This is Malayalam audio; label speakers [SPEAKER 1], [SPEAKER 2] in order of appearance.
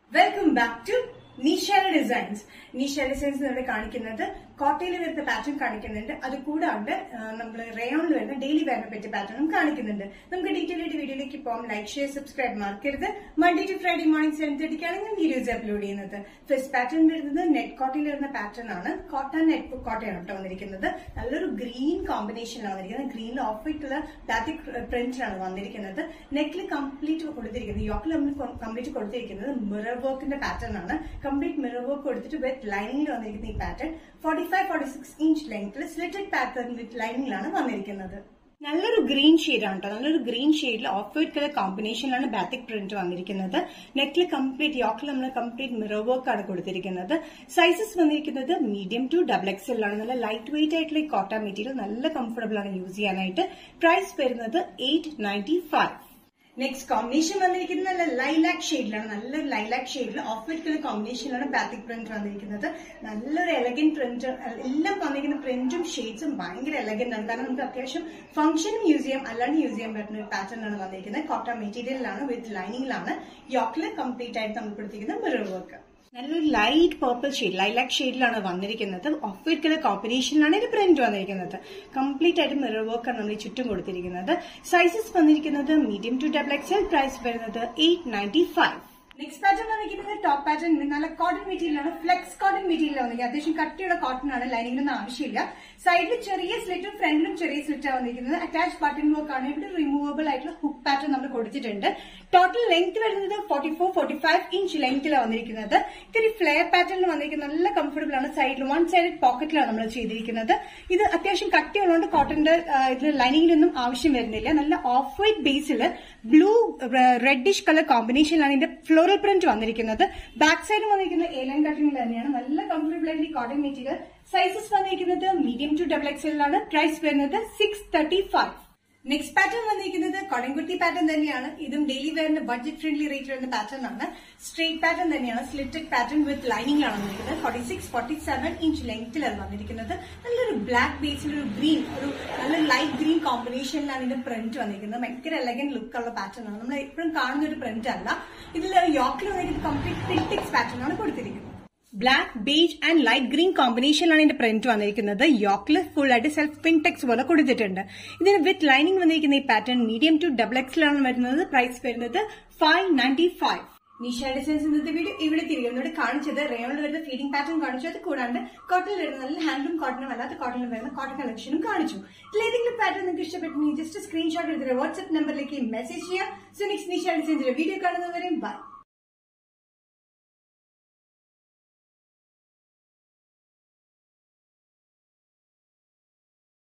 [SPEAKER 1] welcome back to Nishala designs Nishala designs ഇവിടെ കാണിക്കുന്നത് കോട്ടയിൽ വരുന്ന പാറ്റേൺ കാണിക്കുന്നുണ്ട് അത് കൂടാണ്ട് നമ്മൾ റേയോണിൽ വരുന്ന ഡെയിലി വെയറിനെ പറ്റിയ പാറ്റേണും കാണിക്കുന്നുണ്ട് നമുക്ക് ഡീറ്റെയിൽ ആയിട്ട് വീഡിയോയിലേക്ക് പോകാം ലൈക്ക് ഷെയർ സബ്സ്ക്രൈബ് മറക്കരുത് Monday to Friday morning seven തേർട്ടിക്കാണ് ഞാൻ വീഡിയോസ് അപ്ലോഡ് ചെയ്യുന്നത് ഫസ്റ്റ് പാറ്റേൺ വരുന്നത് നെറ്റ് കോട്ടയിൽ വരുന്ന പാറ്റേൺ ആണ് കോട്ടൺ നെറ്റ് കോട്ടയാണ് കേട്ടോ വന്നിരിക്കുന്നത് നല്ലൊരു ഗ്രീൻ കോമ്പിനേഷനിലാണ് വന്നിരിക്കുന്നത് ഗ്രീനിൽ ഓഫ് വൈറ്റുള്ള ബാത്തിക് പ്രിന്റിലാണ് വന്നിരിക്കുന്നത് നെക്കിൽ കംപ്ലീറ്റ് കൊടുത്തിരിക്കുന്നത് യോക്കിൽ നമ്മൾ കംപ്ലീറ്റ് കൊടുത്തിരിക്കുന്നത് മിറർ വർക്കിന്റെ പാറ്റേൺ ആണ് കംപ്ലീറ്റ് മിറർ വർക്ക് കൊടുത്തിട്ട് വിത്ത് ലൈനിങ്ങിൽ വന്നിരിക്കുന്ന ഈ pattern forty five forty six inch ലെങ്ത്തിൽ സ്ലിറ്റഡ് പാറ്റേൺ വിത്ത് ലൈനിങ്ങിലാണ് വന്നിരിക്കുന്നത് നല്ലൊരു ഗ്രീൻ ഷെയ്ഡാണ് കേട്ടോ നല്ലൊരു ഗ്രീൻ ഷെയ്ഡിൽ ഓഫ് വൈറ്റ് കളർ കോമ്പിനേഷനിലാണ് ബാത്തിക് പ്രിന്റ് വന്നിരിക്കുന്നത് നെക്കിൽ കംപ്ലീറ്റ് യോക്കിൽ നമ്മൾ കംപ്ലീറ്റ് മിറർ വർക്ക് ആണ് കൊടുത്തിരിക്കുന്നത് സൈസസ് വന്നിരിക്കുന്നത് മീഡിയം ടു ഡബിൾ എക്സൽ ആണ് നല്ല ലൈറ്റ് വെയിറ്റ് ആയിട്ടുള്ള ഈ കോട്ടൺ മെറ്റീരിയൽ നല്ല കംഫർട്ടബിൾ ആണ് യൂസ് ചെയ്യാനായിട്ട് പ്രൈസ് വരുന്നത് eight ninety five next combination വന്നിരിക്കുന്നത് നല്ല ലൈലാക് ഷെയ്ഡിലാണ് നല്ലൊരു ലൈലാക് ഷെയ്ഡിൽ ഓഫ് വൈറ്റ് കളർ കോമ്പിനേഷനിലാണ് ബാത്തിക് പ്രിന്റ് വന്നിരിക്കുന്നത് നല്ലൊരു എലഗന്റ് പ്രിന്റ് എല്ലാം വന്നിരിക്കുന്ന പ്രിന്റും ഷെയ്ഡ്സും ഭയങ്കര എലഗന്റ് ആണ് കാരണം നമുക്ക് അത്യാവശ്യം ഫംഗ്ഷനും യൂസ് ചെയ്യാം അല്ലാണ്ട് യൂസ് ചെയ്യാൻ പറ്റുന്ന ഒരു പാറ്റേൺ ആണ് വന്നിരിക്കുന്നത് കോട്ടൺ മെറ്റീരിയലിലാണ് വിത്ത് ലൈനിങ്ങിലാണ് യോക്കില് കംപ്ലീറ്റ് ആയിട്ട് നമ്മൾ കൊടുത്തിരിക്കുന്ന മിറർ വർക്ക് നല്ലൊരു ലൈറ്റ് പർപ്പിൾ ഷെയ്ഡ് ലൈലാക് ഷെയ്ഡിലാണ് വന്നിരിക്കുന്നത് ഓഫ് വൈറ്റ് കളർ കോമ്പിനേഷനിലാണ് ഇത് പ്രിന്റ് വന്നിരിക്കുന്നത് കംപ്ലീറ്റ് ആയിട്ട് മിറർ വർക്കാണ് നമ്മൾ ഈ ചുറ്റും കൊടുത്തിരിക്കുന്നത് സൈസസ് വന്നിരിക്കുന്നത് medium to double XL price വരുന്നത് eight ninety five next pattern വന്നിരിക്കുന്നത് ടോപ്പ് പാറ്റേൺ നല്ല കോട്ടൺ മെറ്റീരിയലാണ് ഫ്ലെക്സ് കോട്ടൺ മെറ്റീരിയൽ വന്നിരിക്കുന്നത് അത്യാവശ്യം കട്ടിയുള്ള കോട്ടൺ ആണ് ലൈനിങ്ങിനൊന്നും ആവശ്യമില്ല സൈഡിൽ ചെറിയ സ്ലിറ്റും ഫ്രണ്ടിലും ചെറിയ സ്ലിറ്റാണ് വന്നിരിക്കുന്നത് അറ്റാച്ച് ബട്ടൺ വർക്ക് ആണ് ഇവിടെ റിമൂവബിൾ ആയിട്ടുള്ള ഹുക്ക് പാറ്റേൺ നമ്മൾ കൊടുത്തിട്ടുണ്ട് ടോട്ടൽ ലെങ്ത് വരുന്നത് forty four forty five inch ലെങ്ത്തിലാണ് വന്നിരിക്കുന്നത് ഇതൊരു ഫ്ലെയർ പാറ്റേണിൽ വന്നിരിക്കുന്നത് നല്ല കംഫർട്ടബിൾ ആണ് സൈഡിൽ വൺ സൈഡ് പോക്കറ്റിലാണ് നമ്മൾ ചെയ്തിരിക്കുന്നത് ഇത് അത്യാവശ്യം കട്ടിയുള്ളതുകൊണ്ട് കോട്ടന്റെ ഇതിൽ ലൈനിങ്ങിലൊന്നും ആവശ്യം വരുന്നില്ല നല്ല ഓഫ് വൈറ്റ് ബേസിൽ ബ്ലൂ റെഡിഷ് കളർ കോമ്പിനേഷനിലാണ് ഇതിന്റെ ഫ്ലോറൽ പ്രിന്റ് വന്നിരിക്കുന്നത് ബാക്ക് സൈഡ് വന്നിരിക്കുന്നത് ഏലൻ കട്ടിംഗ് തന്നെയാണ് നല്ല കംഫർട്ടബിൾ ആയിട്ട് കോട്ടൺ മെറ്റീരിയൽ സൈസസ് വന്നിരിക്കുന്നത് മീഡിയം ടു ഡബിൾ എക്സലാണ് പ്രൈസ് വരുന്നത് six thirty five next pattern വന്നിരിക്കുന്നത് കൊടംകുട്ടി പാറ്റേൺ തന്നെയാണ് ഇതും ഡെയിലി വെയറിന് ബഡ്ജറ്റ് ഫ്രണ്ട്ലി റേറ്റ് വരുന്ന പാറ്റേൺ ആണ് സ്ട്രേറ്റ് പാറ്റേൺ തന്നെയാണ് സ്ലിറ്റഡ് പാറ്റേൺ വിത്ത് ലൈനിങ്ങിലാണ് വന്നിരിക്കുന്നത് forty six forty seven inch ലെങ്ത്തിലാണ് വന്നിരിക്കുന്നത് നല്ലൊരു ബ്ലാക്ക് ബേസിൽ ഒരു ഗ്രീൻ ഒരു നല്ല ലൈറ്റ് ഗ്രീൻ കോമ്പിനേഷനിലാണ് ഇതിന്റെ പ്രിന്റ് വന്നിരിക്കുന്നത് ഭയങ്കര എലഗന്റ് ലുക്ക് ഉള്ള പാറ്റേൺ ആണ് നമ്മൾ എപ്പോഴും കാണുന്ന ഒരു പ്രിന്റ് അല്ല ഇതിൽ യോക്കിൽ വന്നിരിക്കുന്നത് കംപ്ലീറ്റ് പ്രിന്റിക്സ് പാറ്റേൺ ആണ് കൊടുത്തിരിക്കുന്നത് black beige and light green കോമ്പിനേഷനിലാണ് ഇതിന്റെ പ്രിന്റ് വന്നിരിക്കുന്നത് യോക്കില് ഫുൾ ആയിട്ട് സെൽഫ് പിൻടെക്സ് പോലെ കൊടുത്തിട്ടുണ്ട് ഇതിന് വിത്ത് ലൈനിങ് വന്നിരിക്കുന്ന ഈ പാറ്റേൺ മീഡിയം ടു ഡബിൾ എക്സിലാണ് വരുന്നത് പ്രൈസ് വരുന്നത് five ninety five Nisha designs ഇന്നത്തെ വീഡിയോ ഇവിടെ തിരികെ ഒന്നുകൂടെ കാണിച്ചത് റേയോണിൽ വരുന്ന ഫീഡിംഗ് പാറ്റേൺ കാണിച്ചു അത് കൂടാണ്ട് കോട്ടണിൽ വരുന്ന നല്ല ഹാൻഡ്ലൂം കോട്ടണും അല്ലാത്ത കോട്ടണിൽ വരുന്ന കോട്ടൺ കളക്ഷനും കാണിച്ചു ഇതിൽ ഏതെങ്കിലും പാറ്റേൺ നിങ്ങൾക്ക് ഇഷ്ടപ്പെട്ടെങ്കിൽ ജസ്റ്റ് സ്ക്രീൻഷോട്ട് എടുത്തിട്ട് വാട്സ്ആപ്പ് നമ്പറിലേക്ക് മെസ്സേജ് ചെയ്യാം സോ നെക്സ്റ്റ് നിഷ ഡിസൈൻസിന്റെ വീഡിയോ കാണുന്നവരെയും ബൈ